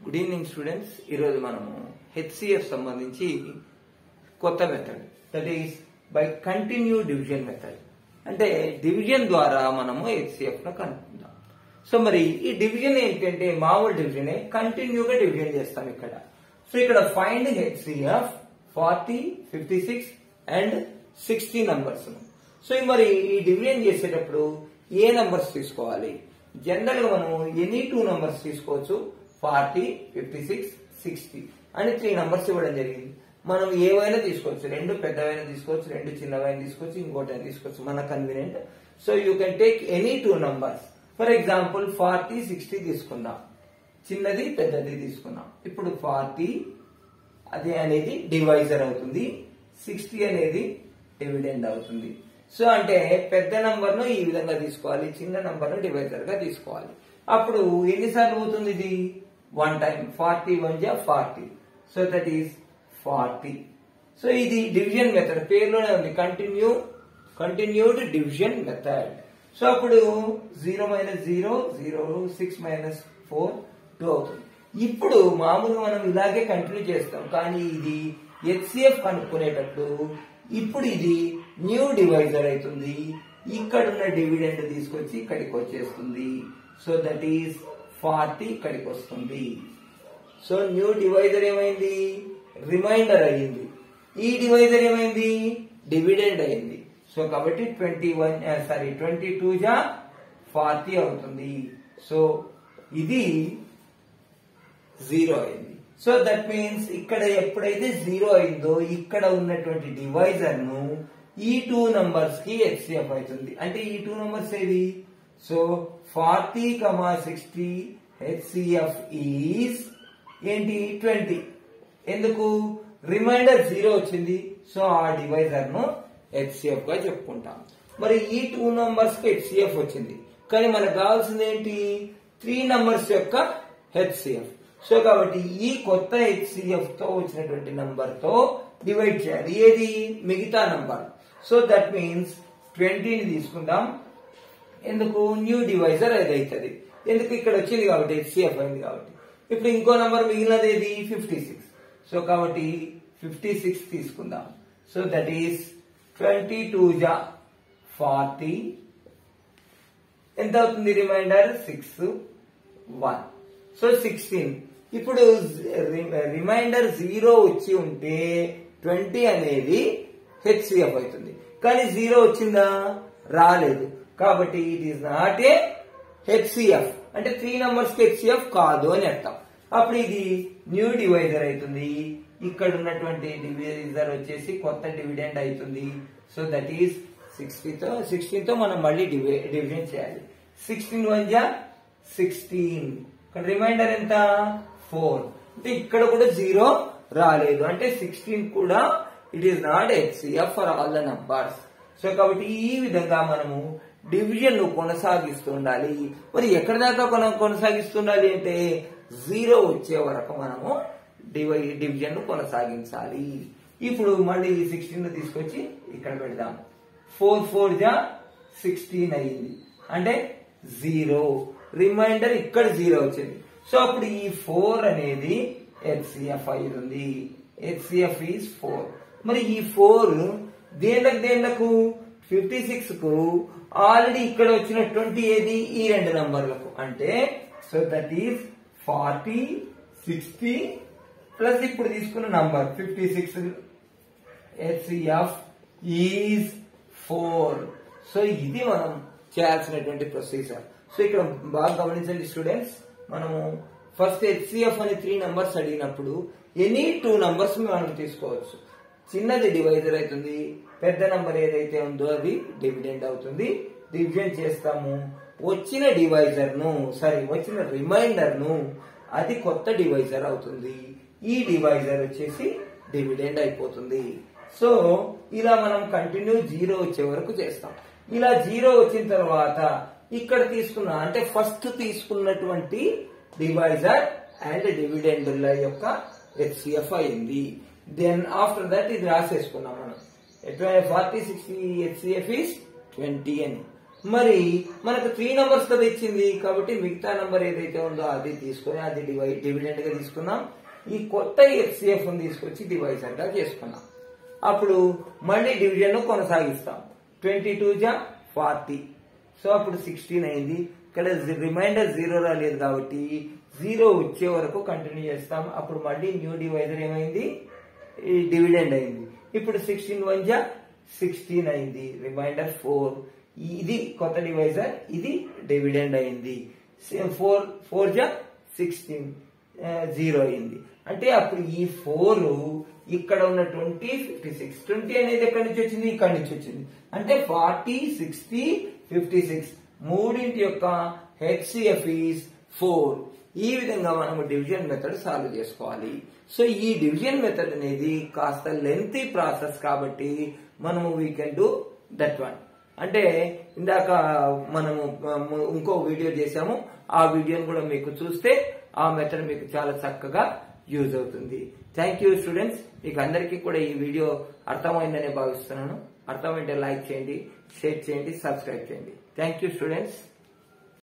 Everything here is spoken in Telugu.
గుడ్ ఈవినింగ్ స్టూడెంట్స్ ఈరోజు మనము హెచ్సిఎఫ్ సంబంధించి కొత్త method that is by continue division method అంటే డివిజన్ ద్వారా మనము హెచ్సిఎఫ్ ను కనుక్కుందాం సో మరి ఈ డివిజన్ ఏంటంటే మామూలు డివిజనే కంటిన్యూగా డివిజన్ చేస్తాం ఇక్కడ సో ఇక్కడ find HCF forty fifty six and sixty numbers so మరి ఈ డివిజన్ చేసేటప్పుడు ఏ నంబర్స్ తీసుకోవాలి జనరల్ గా మనం ఎనీ టూ నంబర్స్ తీసుకోవచ్చు ఫార్టీ ఫిఫ్టీ సిక్స్ సిక్స్టీ అని త్రీ నంబర్స్ ఇవ్వడం జరిగింది మనం ఏవైనా తీసుకోవచ్చు రెండు పెద్దవైనా తీసుకోవచ్చు రెండు చిన్నవైనా తీసుకోవచ్చు ఇంకోటి తీసుకోవచ్చు మన convenient so you can take any two numbers for example forty sixty తీసుకుందాం చిన్నది పెద్దది తీసుకున్నాం ఇప్పుడు ఫార్టీ అది అనేది డివైజర్ అవుతుంది సిక్స్టీ అనేది డివిడెండ్ అవుతుంది సో అంటే పెద్ద నంబర్ ను ఈ విధంగా తీసుకోవాలి చిన్న నంబర్ ను డివైజర్ గా తీసుకోవాలి అప్పుడు ఎన్నిసార్లు అవుతుంది ఇది వన్ టైం ఫార్టీ వన్ జా forty so that is forty so ఇది డివిజన్ మెథడ్ పేరులోనే ఉంది continue continued division method so అప్పుడు zero minus zero zero six minus four two అవుతుంది ఇప్పుడు మామూలుగా మనం ఇలాగే కంటిన్యూ చేస్తాం కానీ ఇది హెచ్సిఎఫ్ కనుక్కునేటప్పుడు ఇప్పుడు ఇది న్యూ డివైజర్ అవుతుంది ఇక్కడ ఉన్న డివిడెండ్ తీసుకొచ్చి ఇక్కడికి వచ్చేస్తుంది సో దట్ ఈస్ ఫార్టీ ఇక్కడికి వస్తుంది సో న్యూ డివైజర్ ఏమైంది రిమైండర్ అయ్యింది ఈ డివైజర్ ఏమైంది డివిడెండ్ అయింది సో కాబట్టి twenty one sorry twenty two జా ఫార్టీ అవుతుంది సో ఇది జీరో అయింది సో దట్ మీన్స్ ఇక్కడ ఎప్పుడైతే జీరో అయిందో ఇక్కడ ఉన్నటువంటి డివైజర్ ను ఈ టూ నంబర్స్ కి హెచ్సిఎఫ్ అవుతుంది అంటే ఈ టూ నంబర్స్ ఏవి so forty comma sixty HCF is ఏంటి ట్వంటీ ఎందుకు రిమైండర్ జీరో వచ్చింది సో ఆ డివైజర్ ను హెచ్సిఎఫ్ గా చెప్పుకుంటాం మరి ఈ టూ నంబర్స్ కి హెచ్సిఎఫ్ వచ్చింది కానీ మనకు కావాల్సింది ఏంటి త్రీ నంబర్స్ యొక్క హెచ్సిఎఫ్ సో కాబట్టి ఈ కొత్త హెచ్సిఎఫ్ తో వచ్చినటువంటి నంబర్ తో డివైడ్ చేయాలి ఏది మిగతా నంబర్ సో దట్ మీన్స్ ట్వంటీని తీసుకుందాం ఎందుకు న్యూ డివైజర్ అది అవుతుంది ఎందుకు ఇక్కడ వచ్చింది కాబట్టి హెచ్సిఎఫ్ అయింది కాబట్టి ఇప్పుడు ఇంకో నంబర్ మిగిలినది ఏది ఫిఫ్టీ సిక్స్ సో కాబట్టి ఫిఫ్టీ సిక్స్ తీసుకుందాం so that is twenty two జా ఫార్టీ ఎంత అవుతుంది remainder six one so sixteen ఇప్పుడు రిమైండర్ జీరో వచ్చి ఉంటే ట్వంటీ అనేది హెచ్సిఎఫ్ అవుతుంది కానీ జీరో వచ్చిందా రాలేదు కాబట్టి it is not a HCF అంటే త్రీ నంబర్స్ కి హెచ్సిఎఫ్ కాదు అని అర్థం అప్పుడు ఇది న్యూ డివైజర్ అవుతుంది ఇక్కడ ఉన్నటువంటి డివైజర్ వచ్చేసి కొత్త డివిడెండ్ అవుతుంది సో దట్ ఈస్ సిక్స్టీతో సిక్స్టీన్ తో మనం మళ్ళీ డివిజన్ చేయాలి సిక్స్టీన్ వన్ జా సిక్స్టీన్ ఇక్కడ రిమైండర్ ఎంత ఫోర్ అంటే ఇక్కడ కూడా జీరో రాలేదు అంటే సిక్స్టీన్ కూడా it is not HCF for all the numbers so కాబట్టి ఈ విధంగా మనము డివిజన్ ను కొనసాగిస్తూ ఉండాలి మరి ఎక్కడి దాకా కొన కొనసాగిస్తుండాలి అంటే జీరో వచ్చే వరకు మనము డివై డివిజన్ ను కొనసాగించాలి ఇప్పుడు మళ్ళీ సిక్స్టీన్ తీసుకొచ్చి ఇక్కడ పెడదాం ఫోర్ ఫోర్ జా సిక్స్టీన్ అయ్యింది అంటే జీరో రిమైండర్ ఇక్కడ జీరో వచ్చింది సో అప్పుడు ఈ ఫోర్ అనేది హెచ్సిఎఫ్ అయ్యింది హెచ్సిఎఫ్ ఈజ్ ఫోర్ మరి ఈ ఫోర్ దేనికి దేనికి ఫిఫ్టీ సిక్స్ కు ఆల్రెడీ ఇక్కడ వచ్చినటువంటి ఏది ఈ రెండు నంబర్లకు అంటే so that is forty sixty plus ఇప్పుడు తీసుకున్న number fifty six HCF is four so ఇది మనం చేయాల్సినటువంటి ప్రొసీజర్ సో ఇక్కడ బాగా గమనించండి స్టూడెంట్స్ మనము ఫస్ట్ హెచ్సిఎఫ్ అని త్రీ నంబర్స్ అడిగినప్పుడు ఎనీ టూ నంబర్స్ మనం తీసుకోవచ్చు చిన్నది డివైజర్ అవుతుంది పెద్ద నంబర్ ఏదైతే ఉందో అది డివిడెండ్ అవుతుంది డివిజన్ చేస్తాము వచ్చిన డివైజర్ ను సారీ వచ్చిన రిమైండర్ ను అది కొత్త డివైజర్ అవుతుంది ఈ డివైజర్ వచ్చేసి డివిడెండ్ అయిపోతుంది సో ఇలా మనం కంటిన్యూ జీరో వచ్చే వరకు చేస్తాం ఇలా జీరో వచ్చిన తర్వాత ఇక్కడ తీసుకున్న అంటే ఫస్ట్ తీసుకున్నటువంటి డివైజర్ అండ్ డివిడెండ్ల యొక్క హెచ్సిఎఫ్ అయింది దెన్ ఆఫ్టర్ దట్ ఇది రాసేసుకున్నాం మనం forty sixty HCF is twenty అని మరి మనకు త్రీ నంబర్స్ కదా ఇచ్చింది కాబట్టి మిగతా నంబర్ ఏదైతే ఉందో అది తీసుకొని అది డివైడ్ డివిడెండ్ గా తీసుకున్నాం ఈ కొత్త హెచ్సిఎఫ్ తీసుకొచ్చి డివైజర్ గా చేసుకున్నాం అప్పుడు మళ్ళీ డివిజన్ కొనసాగిస్తాం ట్వంటీ టూ జా ఫార్టీ సో అప్పుడు సిక్స్టీన్ అయింది ఇక్కడ రిమైండర్ జీరో రాలేదు కాబట్టి జీరో వచ్చే వరకు కంటిన్యూ చేస్తాం అప్పుడు మళ్ళీ న్యూ డివైజర్ ఏమైంది ఈ డివిడెండ్ అయింది ఇప్పుడు సిక్స్టీన్ వన్ జా సిక్స్టీన్ అయింది రిమైండర్ ఫోర్ ఇది కొత్త డివైజర్ ఇది డివిడెండ్ అయింది ఫోర్ ఫోర్ జా సిక్స్టీన్ జీరో అయింది అంటే అప్పుడు ఈ ఫోర్ ఇక్కడ ఉన్న ట్వంటీ ఫిఫ్టీ సిక్స్ ట్వంటీ అనేది ఎక్కడి నుంచి వచ్చింది ఇక్కడ నుంచి వచ్చింది అంటే ఫార్టీ సిక్స్టీ ఫిఫ్టీ సిక్స్ మూడింటి యొక్క హెచ్సిఎఫ్ ఈస్ ఫోర్ ఈ విధంగా మనము డివిజన్ మెథడ్ సాల్వ్ చేసుకోవాలి సో ఈ డివిజన్ మెథడ్ అనేది కాస్త లెంతీ ప్రాసెస్ కాబట్టి మనము we can do that one అంటే ఇందాక మనము మ- ఇంకో వీడియో చేశాము ఆ వీడియోని కూడా మీకు చూస్తే ఆ మెథడ్ మీకు చాలా చక్కగా యూజ్ అవుతుంది థ్యాంక్ యూ స్టూడెంట్స్ మీకు అందరికీ కూడా ఈ వీడియో అర్థమైందనే భావిస్తున్నాను అర్థమైంటే లైక్ చేయండి షేర్ చేయండి సబ్స్క్రైబ్ చేయండి థ్యాంక్ యూ స్టూడెంట్స్